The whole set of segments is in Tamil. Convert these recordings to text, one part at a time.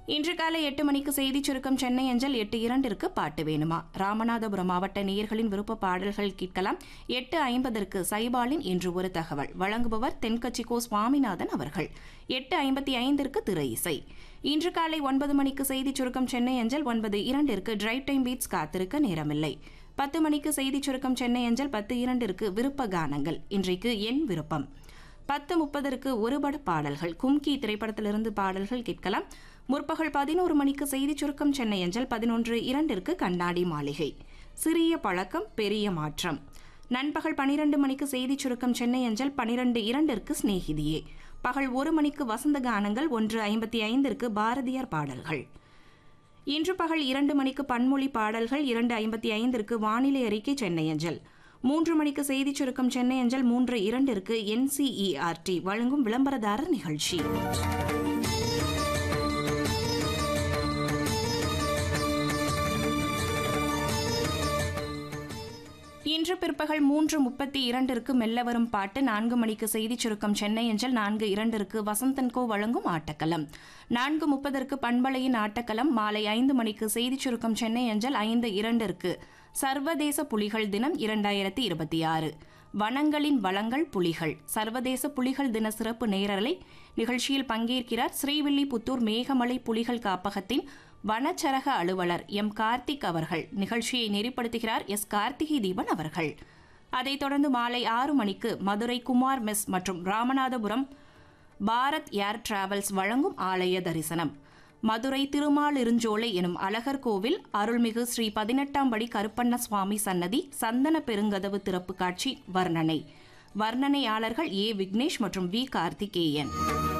இன்று காலை எட்டு மணிக்கு செய்தி சுருக்கம் சென்னை அஞ்சல் எட்டு இரண்டிற்கு பாட்டு வேணுமா ராமநாதபுரம் மாவட்ட நேயர்களின் விருப்ப பாடல்கள் கேட்கலாம் எட்டு ஐம்பதற்கு சைபாலின் இன்று ஒரு தகவல் வழங்குபவர் தென்கட்சி கோ சுவாமிநாதன் அவர்கள் எட்டு ஐம்பத்தி ஐந்திற்கு திரை இசை இன்று காலை ஒன்பது மணிக்கு செய்தி சுருக்கம் சென்னை அஞ்சல் ஒன்பது இரண்டிற்கு டிரைவ் டைம் பீட்ஸ் காத்திருக்க நேரமில்லை பத்து மணிக்கு செய்தி சுருக்கம் சென்னை அஞ்சல் பத்து இரண்டிற்கு விருப்ப கானங்கள் இன்றைக்கு என் விருப்பம் பத்து முப்பதற்கு ஒருபட பாடல்கள் கும்கி திரைப்படத்திலிருந்து பாடல்கள் கேட்கலாம் முற்பகல் பதினோரு மணிக்கு செய்தி சுருக்கம் சென்னை அஞ்சல் பதினொன்று இரண்டிற்கு கண்ணாடி மாளிகை சிறிய பழக்கம் பெரிய மாற்றம் நண்பகல் பனிரெண்டு மணிக்கு செய்தி சுருக்கம் சென்னை அஞ்சல் பனிரெண்டு இரண்டிற்கு சிநேகிதியே பகல் ஒரு மணிக்கு வசந்த கானங்கள் ஒன்று ஐம்பத்தி ஐந்திற்கு பாரதியார் பாடல்கள் இன்று பகல் இரண்டு மணிக்கு பன்மொழி பாடல்கள் இரண்டு ஐம்பத்தி ஐந்திற்கு வானிலை அறிக்கை சென்னை அஞ்சல் மூன்று மணிக்கு செய்திச் சுருக்கம் சென்னை அஞ்சல் மூன்று இரண்டிற்கு என்சிஇஆர்டி வழங்கும் விளம்பரதாரர் நிகழ்ச்சி இன்று பிற்பகல் மூன்று முப்பத்தி இரண்டிற்கு மெல்ல வரும் பாட்டு நான்கு மணிக்கு செய்திச் சுருக்கம் சென்னை அஞ்சல் நான்கு இரண்டிற்கு வசந்தன்கோ வழங்கும் ஆட்டக்களம் நான்கு முப்பதற்கு பண்பலையின் ஆட்டக்களம் மாலை ஐந்து மணிக்கு செய்திச் சுருக்கம் சென்னை அஞ்சல் ஐந்து இரண்டிற்கு சர்வதேச புலிகள் தினம் இரண்டாயிரத்தி இருபத்தி ஆறு வனங்களின் வளங்கள் புலிகள் சர்வதேச புலிகள் தின சிறப்பு நேரலை நிகழ்ச்சியில் பங்கேற்கிறார் ஸ்ரீவில்லிபுத்தூர் மேகமலை புலிகள் காப்பகத்தின் வனச்சரக அலுவலர் எம் கார்த்திக் அவர்கள் நிகழ்ச்சியை நெறிப்படுத்துகிறார் எஸ் கார்த்திகை தீபன் அவர்கள் அதைத் தொடர்ந்து மாலை ஆறு மணிக்கு மதுரை குமார் மெஸ் மற்றும் ராமநாதபுரம் பாரத் ஏர் டிராவல்ஸ் வழங்கும் ஆலய தரிசனம் மதுரை திருமாலிருஞ்சோலை எனும் அழகர் கோவில் அருள்மிகு ஸ்ரீ பதினெட்டாம் படி கருப்பண்ண சுவாமி சன்னதி சந்தன பெருங்கதவு திறப்பு காட்சி வர்ணனை வர்ணனையாளர்கள் ஏ விக்னேஷ் மற்றும் வி கார்த்திகேயன்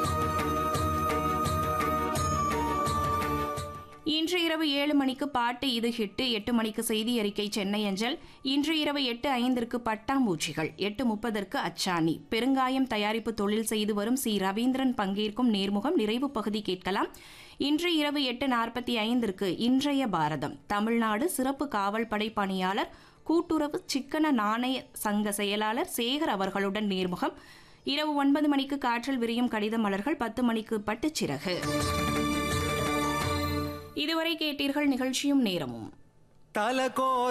இன்று இரவு ஏழு மணிக்கு பாட்டு இது ஹிட்டு எட்டு மணிக்கு செய்தி அறிக்கை சென்னை அஞ்சல் இன்று இரவு எட்டு ஐந்திற்கு பட்டாம்பூச்சிகள் எட்டு முப்பதற்கு அச்சாணி பெருங்காயம் தயாரிப்பு தொழில் செய்து வரும் சி ரவீந்திரன் பங்கேற்கும் நேர்முகம் நிறைவு பகுதி கேட்கலாம் இன்று இரவு எட்டு நாற்பத்தி ஐந்திற்கு இன்றைய பாரதம் தமிழ்நாடு சிறப்பு காவல் படை பணியாளர் கூட்டுறவு சிக்கன நாணய சங்க செயலாளர் சேகர் அவர்களுடன் நேர்முகம் இரவு ஒன்பது மணிக்கு காற்றில் விரியும் கடித மலர்கள் பத்து மணிக்கு பட்டுச்சிறகு இதுவரை கேட்டீர்கள் நிகழ்ச்சியும் நேரமும் தலகோ